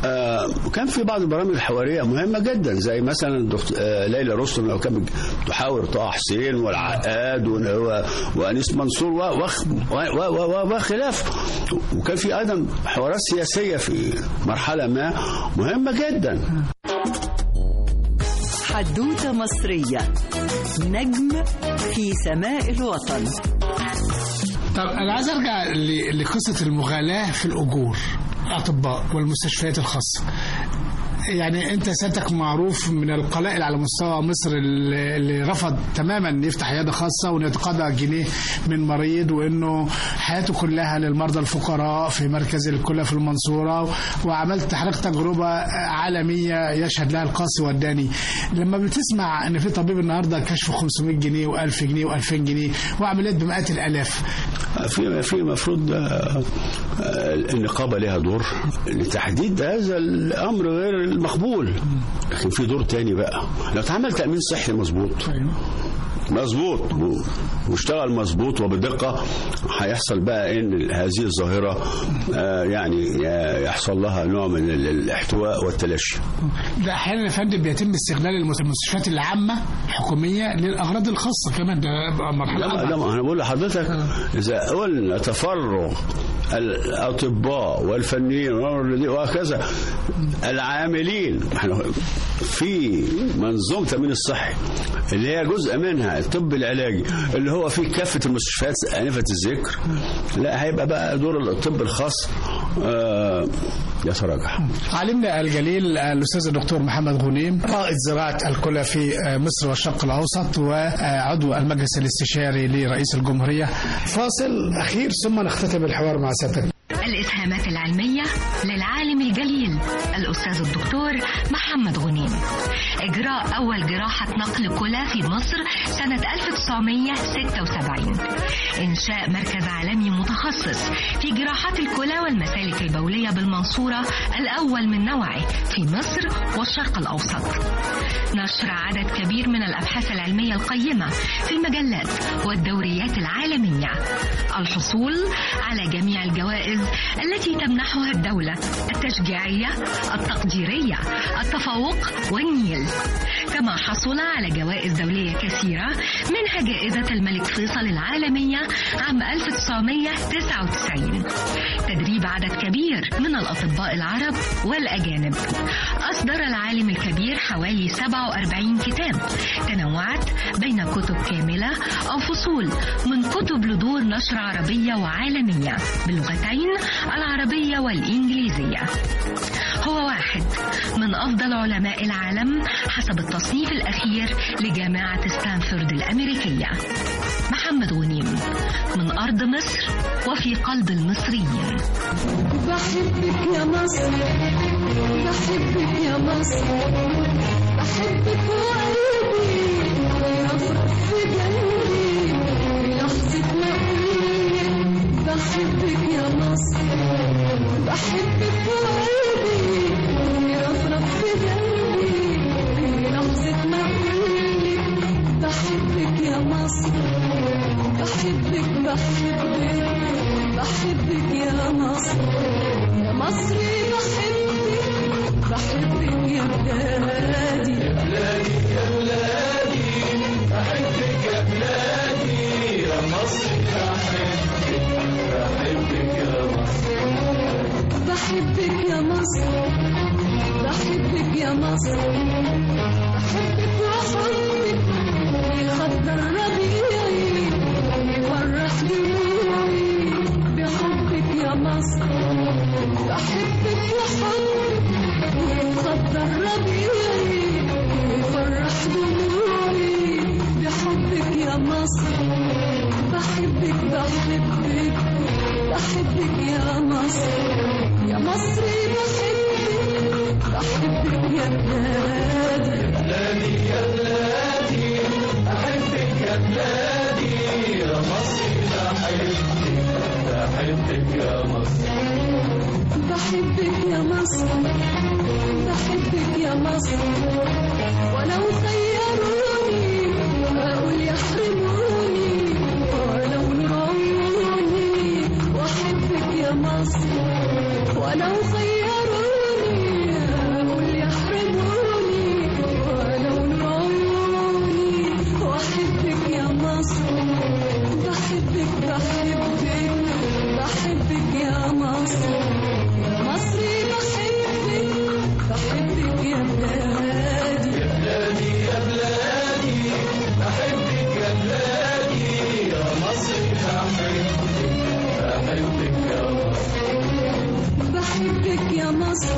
آه، وكان في بعض البرامج الحواريه مهمه جدا زي مثلا الدكتور آه، ليلى رستم لو كانت تحاور طه حسين والعقاد و- و- وانيس منصور و- وخ- و- و- و- وخلافه وكان في ايضا حوارات سياسيه في مرحله ما مهمه جدا حدوتة مصرية نجم في سماء الوطن طب انا عايز ارجع ل- لقصه المغالاه في الاجور الاطباء والمستشفيات الخاصه يعني انت سيادتك معروف من القلائل على مستوى مصر اللي اللي رفض تماما يفتح عياده خاصه وانه يتقاضى جنيه من مريض وانه حياته كلها للمرضى الفقراء في مركز الكلى في المنصوره وعملت حضرتك تجربه عالميه يشهد لها القاصي والداني لما بتسمع ان في طبيب النهارده كشف 500 جنيه و1000 جنيه و2000 جنيه وعمليات بمئات الالاف في في المفروض آه، آه، النقابه لها دور لتحديد هذا الامر غير المقبول لكن في دور تاني بقى لو اتعمل تامين صحي مظبوط مظبوط و- واشتغل مظبوط وبدقه هيحصل بقى ان هذه الظاهره آه، يعني آه، يحصل لها نوع من ال- الاحتواء والتلاشي ده احيانا يا فندم بيتم استغلال المس- المستشفيات العامه الحكوميه للاغراض الخاصه كمان ده بقى مرحله لا أربعة. لا انا بقول لحضرتك اذا قلنا تفرغ الاطباء والفنيين وهكذا العاملين احنا في منظومه التامين الصحي اللي هي جزء منها الطب العلاجي اللي هو فيه كافه المستشفيات انفه الذكر لا هيبقى بقى دور الطب الخاص آه يتراجع علمنا الجليل الاستاذ الدكتور محمد غنيم رائد زراعه الكلى في مصر والشرق الاوسط وعضو المجلس الاستشاري لرئيس الجمهوريه فاصل اخير ثم نختتم الحوار مع سيادتك الإسهامات العلمية للعالم الجليل الأستاذ الدكتور محمد غنيم إجراء أول جراحة نقل كلى في مصر سنة 1976 إنشاء مركز عالمي متخصص في جراحات الكلى والمسالك البولية بالمنصورة الأول من نوعه في مصر والشرق الأوسط نشر عدد كبير من الأبحاث العلمية القيمة في المجلات والدوريات العالمية الحصول على جميع الجوائز التي تمنحها الدولة التشجيعية التقديرية التفوق والنيل كما حصل على جوائز دولية كثيرة منها جائزة الملك فيصل العالمية عام 1999 تدريب عدد كبير من الأطباء العرب والأجانب أصدر العالم الكبير حوالي 47 كتاب تنوعت بين كتب كاملة أو فصول من كتب لدور نشر عربية وعالمية باللغتين العربية والإنجليزية هو واحد من أفضل علماء العالم حسب التصنيف الأخير لجامعة ستانفورد الأمريكية محمد غنيم من أرض مصر وفي قلب المصريين بحبك يا مصر بحبك يا مصر بحبك وقلبي يرفرف في قلبي في لحظة ما أقولك بحبك يا مصر بحبك وقلبي يرفرف في قلبي في لحظة ما أقولك بحبك يا مصر بحبك بحبك بحبك يا مصر يا مصري بحبك بحبك يا بلادي بحبك يا مصر بحبك يا مصر بحبك وحبك يخضر ربيعي يفرح دموعي بحبك يا مصر بحبك وحبك يخضر ربيعي يفرح دموعي بحبك يا مصر بحبك بحبك بحبك يا مصر يا مصري بحبك بحبك يا بلادي بحبك يا مصر بحبك يا مصر ولو خيروني أقول يحرموني ولو نروني وأحبك يا مصر ولو خيروني يا مصر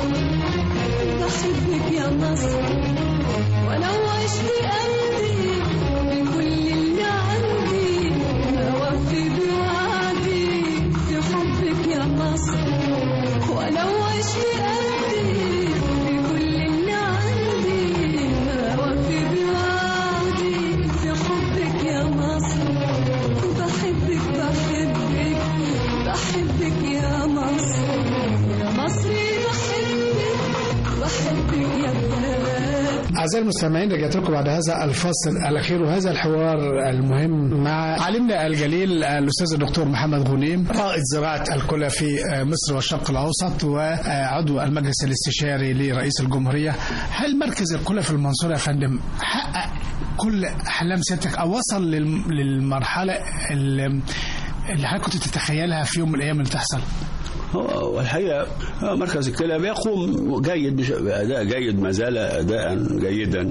بحبك يا مصر ولو عشت قلبي بكل اللي عندي أوفي بوعدي في حبك يا مصر ولو عشت قلبي بكل اللي عندي أوفي بوعدي في حبك يا مصر بحبك بحبك بحبك يا مصر يا مصري بحبك بحبك يا بلاد أعزائي المستمعين رجعت لكم بعد هذا الفصل الأخير وهذا الحوار المهم مع عالمنا الجليل الأستاذ الدكتور محمد غنيم رائد زراعة الكلى في مصر والشرق الأوسط وعضو المجلس الاستشاري لرئيس الجمهورية هل مركز الكلى في المنصورة يا فندم حقق كل أحلام سيادتك أو وصل للم- للمرحلة اللي اللي حضرتك كنت تتخيلها في يوم من الأيام اللي تحصل؟ هو الحقيقة مركز الكلى بيقوم جيد بش- بأداء جيد ما زال أداء جيدا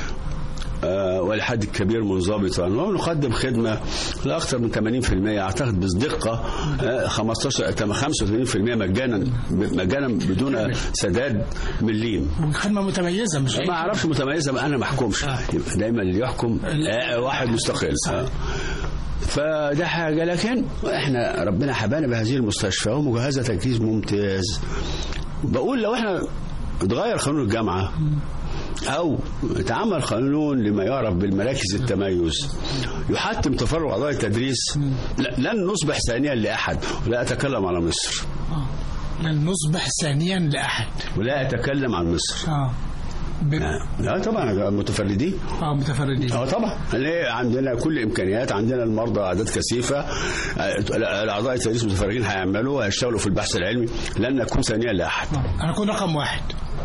آه، والحد كبير منضبطا ونقدم خدمة لأكثر من 80% أعتقد بدقة آه، 15 تم- 85% مجانا مجانا بدون سداد مليم خدمة متميزة مش ما اعرفش متميزه انا ما احكمش يبقى دايما اللي يحكم آه، واحد مستقل آه. فده حاجه لكن احنا ربنا حبانا بهذه المستشفى ومجهزه تجهيز ممتاز بقول لو احنا اتغير قانون الجامعه او اتعمل قانون لما يعرف بالمراكز التميز يحتم تفرغ اعضاء التدريس لا- لن نصبح ثانيا لاحد ولا اتكلم على مصر لن نصبح ثانيا لأحد ولا اتكلم عن مصر اه ب... لا طبعا متفردين اه متفردين اه طبعا ليه عندنا كل الامكانيات عندنا المرضى اعداد كثيفه آه، الاعضاء التدريس المتفرغين هيعملوا هيشتغلوا في البحث العلمي لن نكون ثانيا لاحد انا اكون رقم واحد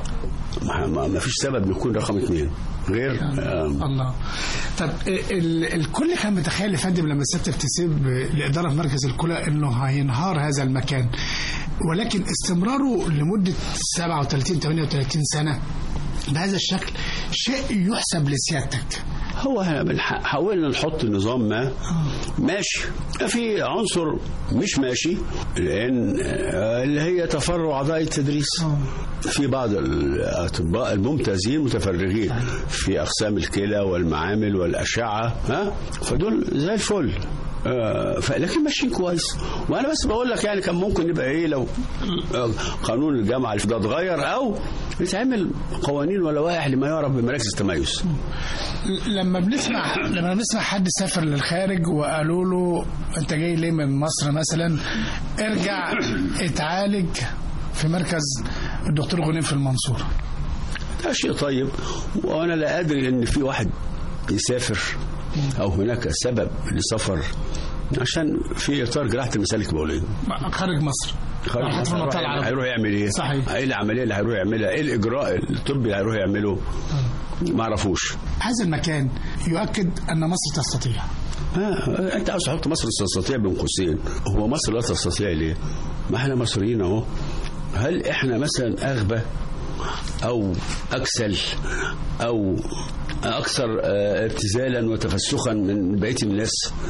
ما, ما, ما فيش سبب نكون رقم اثنين غير آه، الله طب ال- الكل كان متخيل يا فندم لما سيادتك تسيب الاداره في مركز الكلى انه هينهار هذا المكان ولكن استمراره لمده 37 38 سنه بهذا الشكل شيء يحسب لسيادتك هو احنا بنح- حاولنا نحط نظام ما ماشي في عنصر مش ماشي لان آه، اللي هي تفرع اعضاء التدريس في بعض الاطباء الممتازين متفرغين في اقسام الكلى والمعامل والاشعه ها فدول زي الفل آه، ف- لكن ماشيين كويس وانا بس بقول لك يعني كان ممكن يبقى ايه لو آه، قانون الجامعه ده اتغير او يتعمل قوانين ولوائح لما يعرف بمراكز التميز لما بنسمع لما بنسمع حد سافر للخارج وقالوا له انت جاي ليه من مصر مثلا ارجع اتعالج في مركز الدكتور غنيم في المنصوره ده شيء طيب وانا لا ادري ان في واحد يسافر او هناك سبب لسفر عشان في اطار جراحه المسالك البوليه خارج مصر حتى في المنطقه العربيه هيروح يعمل ايه؟ صحيح. ايه العمليه اللي هيروح يعملها؟ ايه الاجراء الطبي اللي هيروح يعمله؟ ما اعرفوش هذا المكان يؤكد ان مصر تستطيع ها انت عاوز تحط مصر تستطيع بين قوسين هو مصر لا تستطيع ليه؟ ما احنا مصريين اهو هل احنا مثلا اغبى او اكسل او اكثر آه، ابتذالا وتفسخا من بقيه الناس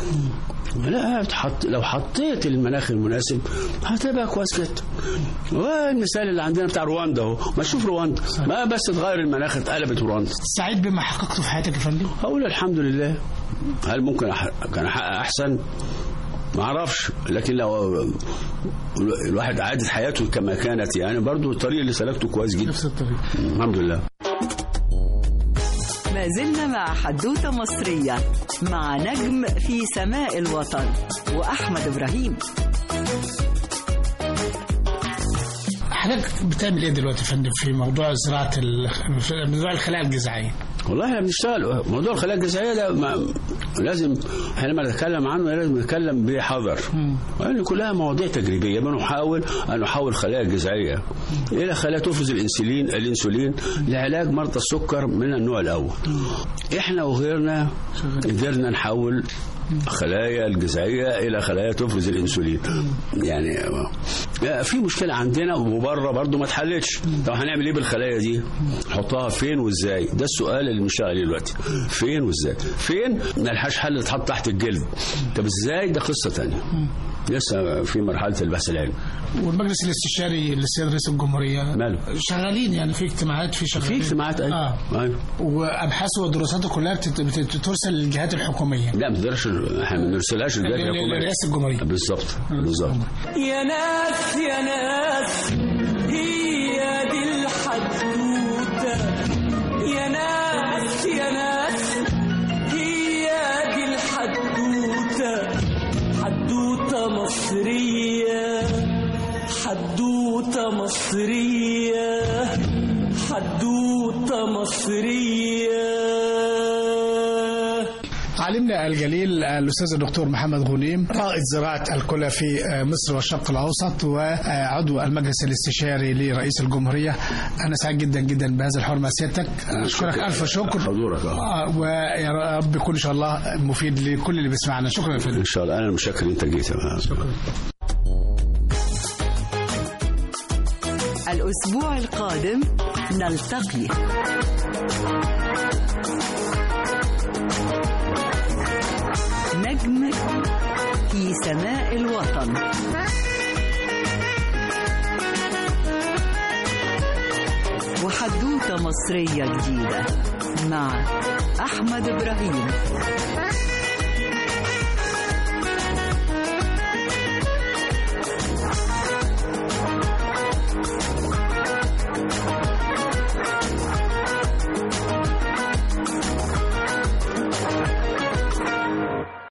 لا تحط لو حطيت المناخ المناسب هتبقى كويس جدا والمثال اللي عندنا بتاع رواندا اهو ما شوف رواندا ما بس اتغير المناخ اتقلبت رواندا سعيد بما حققته في حياتك يا فندم اقول الحمد لله هل ممكن أح... كان احقق احسن ما اعرفش لكن لو الواحد عادت حياته كما كانت يعني برضو الطريق اللي سلكته كويس جدا نفس الطريق الحمد لله ما زلنا مع حدوتة مصرية مع نجم في سماء الوطن وأحمد إبراهيم حضرتك بتعمل ايه دلوقتي يا فندم في موضوع زراعه ال... في موضوع الخلايا الجذعيه والله احنا بنشتغل موضوع الخلايا الجذعيه ده ما لازم احنا لما نتكلم عنه لازم نتكلم بحذر لان كلها مواضيع تجريبيه بنحاول ان نحول خلايا الجذعيه الى خلايا تفرز الانسولين الانسولين لعلاج مرضى السكر من النوع الاول احنا وغيرنا قدرنا نحول خلايا الجذعيه الى خلايا تفرز الانسولين يعني في مشكله عندنا وبره برضو ما اتحلتش طب هنعمل ايه بالخلايا دي نحطها فين وازاي ده السؤال اللي بنشتغل عليه دلوقتي فين وازاي فين ملهاش حل تتحط تحت الجلد طب ازاي ده قصه تانية لسه في مرحله البحث العلمي والمجلس الاستشاري للسيد رئيس الجمهوريه ماله؟ شغالين يعني في اجتماعات في شغالين في اجتماعات ايوه اه أيوة. وابحاثه ودراساته كلها بتت- بت- بترسل للجهات الحكوميه لا ما تقدرش احنا ما بنرسلهاش للجهات ل- ل- الحكوميه لرئاسه الجمهوريه بالظبط بالظبط يا ناس يا ناس هي دي الحدوتة يا ناس يا ناس هي دي الحدوتة حدوتة مصرية حدوتة مصرية حدوتة مصرية علمنا الجليل الاستاذ الدكتور محمد غنيم رائد زراعه الكلى في مصر والشرق الاوسط وعضو المجلس الاستشاري لرئيس الجمهوريه انا سعيد جدا جدا بهذا الحوار مع سيادتك اشكرك الف شكر حضورك اه آه، ويا رب يكون ان شاء الله مفيد لكل اللي بيسمعنا شكرا يا فندم ان شاء الله انا مشكر انت جيت شكرا الأسبوع القادم نلتقي نجم في سماء الوطن وحدوتة مصرية جديدة مع أحمد إبراهيم